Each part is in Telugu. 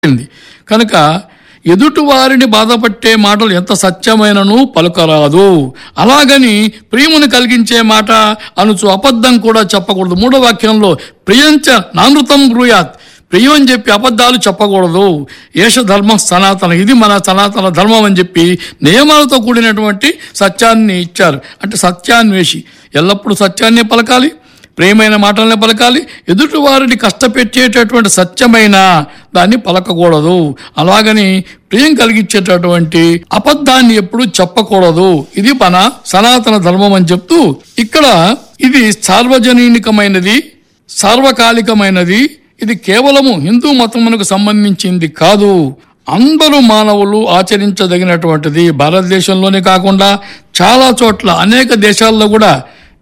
ఉంది కనుక ఎదుటి వారిని బాధపట్టే మాటలు ఎంత సత్యమైనను పలుకరాదు అలాగని ప్రియమును కలిగించే మాట అనుచు అబద్ధం కూడా చెప్పకూడదు మూడో వాక్యంలో ప్రియంచ నానృతం బ్రూయాత్ ప్రియం అని చెప్పి అబద్ధాలు చెప్పకూడదు ఏష ధర్మం సనాతన ఇది మన సనాతన ధర్మం అని చెప్పి నియమాలతో కూడినటువంటి సత్యాన్ని ఇచ్చారు అంటే సత్యాన్వేషి ఎల్లప్పుడూ సత్యాన్ని పలకాలి ప్రేమైన మాటల్ని పలకాలి ఎదుటి వారిని కష్టపెట్టేటటువంటి సత్యమైన దాన్ని పలకకూడదు అలాగని ప్రియం కలిగించేటటువంటి అబద్ధాన్ని ఎప్పుడు చెప్పకూడదు ఇది మన సనాతన ధర్మం అని చెప్తూ ఇక్కడ ఇది సార్వజనీనికమైనది సార్వకాలికమైనది ఇది కేవలము హిందూ మతమునకు సంబంధించింది కాదు అందరూ మానవులు ఆచరించదగినటువంటిది భారతదేశంలోనే కాకుండా చాలా చోట్ల అనేక దేశాల్లో కూడా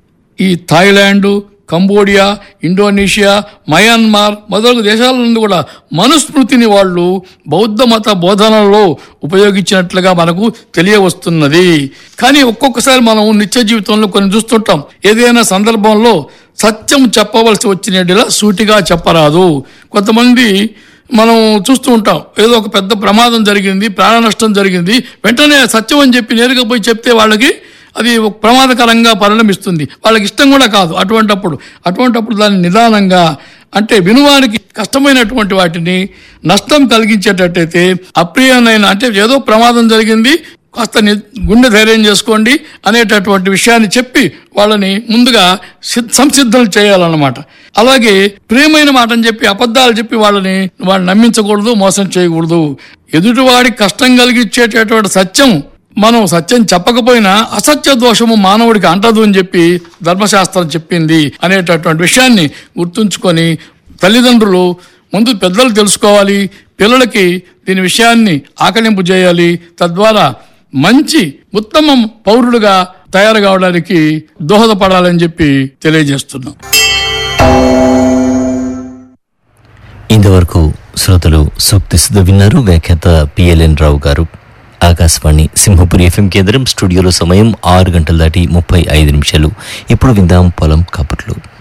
ఈ థాయిలాండ్ కంబోడియా ఇండోనేషియా మయన్మార్ మొదలగు దేశాల నుండి కూడా మనుస్మృతిని వాళ్ళు బౌద్ధ మత బోధనలో ఉపయోగించినట్లుగా మనకు తెలియవస్తున్నది కానీ ఒక్కొక్కసారి మనం నిత్య జీవితంలో కొన్ని చూస్తుంటాం ఏదైనా సందర్భంలో సత్యం చెప్పవలసి వచ్చినట్టుగా సూటిగా చెప్పరాదు కొంతమంది మనం చూస్తూ ఉంటాం ఏదో ఒక పెద్ద ప్రమాదం జరిగింది ప్రాణ నష్టం జరిగింది వెంటనే సత్యం అని చెప్పి నేరుగా పోయి చెప్తే వాళ్ళకి అది ఒక ప్రమాదకరంగా పరిణమిస్తుంది వాళ్ళకి ఇష్టం కూడా కాదు అటువంటప్పుడు అటువంటప్పుడు దాన్ని నిదానంగా అంటే వినువానికి కష్టమైనటువంటి వాటిని నష్టం కలిగించేటట్టయితే అప్రియమైన అంటే ఏదో ప్రమాదం జరిగింది కాస్త ని- గుండె ధైర్యం చేసుకోండి అనేటటువంటి విషయాన్ని చెప్పి వాళ్ళని ముందుగా సిద్- సంసిద్ధం చేయాలన్నమాట అలాగే ప్రియమైన మాట అని చెప్పి అబద్ధాలు చెప్పి వాళ్ళని వాళ్ళని నమ్మించకూడదు మోసం చేయకూడదు ఎదుటివాడికి కష్టం కలిగించేటటువంటి సత్యం మనం సత్యం చెప్పకపోయినా అసత్య దోషము మానవుడికి అంటదు అని చెప్పి ధర్మశాస్త్రం చెప్పింది అనేటటువంటి విషయాన్ని గుర్తుంచుకొని తల్లిదండ్రులు ముందు పెద్దలు తెలుసుకోవాలి పిల్లలకి దీని విషయాన్ని ఆకలింపు చేయాలి తద్వారా మంచి ఉత్తమం పౌరులుగా తయారు కావడానికి దోహదపడాలని చెప్పి తెలియజేస్తున్నాం ఇంతవరకు శ్రోతలు సూక్తి సుధ విన్నారు వ్యాఖ్యాత పిఎల్ఎన్ రావు గారు ఆకాశవాణి సింహపురి ఎఫ్ఎం కేంద్రం స్టూడియోలో సమయం ఆరు గంటల దాటి ముప్పై ఐదు నిమిషాలు ఇప్పుడు విందాం పొలం కబుర్లు